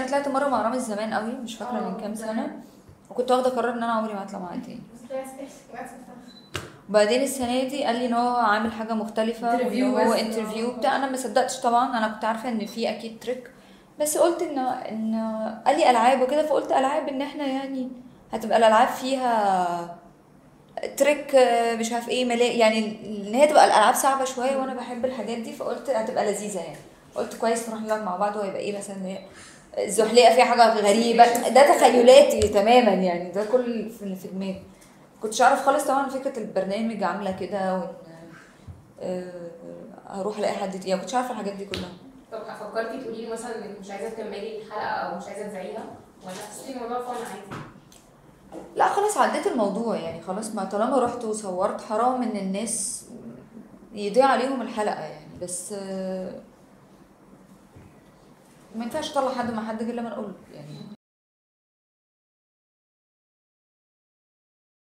طلعت مره مع رامز زمان قوي مش فاكره من كام سنه وكنت واخده قرار ان انا عمري ما هطلع معاه تاني وبعدين السنه دي قال لي ان هو عامل حاجه مختلفه Interview وإن هو بس. انترفيو بتاع انا ما صدقتش طبعا انا كنت عارفه ان في اكيد تريك بس قلت ان ان قال لي العاب وكده فقلت العاب ان احنا يعني هتبقى الالعاب فيها تريك آه، مش عارف ايه ملاء يعني ان هي تبقى الالعاب صعبه شويه وانا بحب الحاجات دي فقلت هتبقى لذيذه يعني قلت كويس نروح نلعب مع بعض وهيبقى ايه مثلا إيه الزحليقه فيها حاجه غريبه ده تخيلاتي تماما يعني ده كل في في دماغي كنتش اعرف خالص طبعا فكره البرنامج عامله كده وان آه، هروح الاقي حد يعني كنتش عارفه الحاجات دي كلها طب فكرتي تقولي له مثلا انك مش عايزه تكملي الحلقه او مش عايزه تذاعيها ولا حسيتي الموضوع فن عادي؟ لا خلاص عديت الموضوع يعني خلاص ما طالما رحت وصورت حرام ان الناس يضيع عليهم الحلقه يعني بس آه، ما ينفعش اطلع حد مع حد غير لما اقول يعني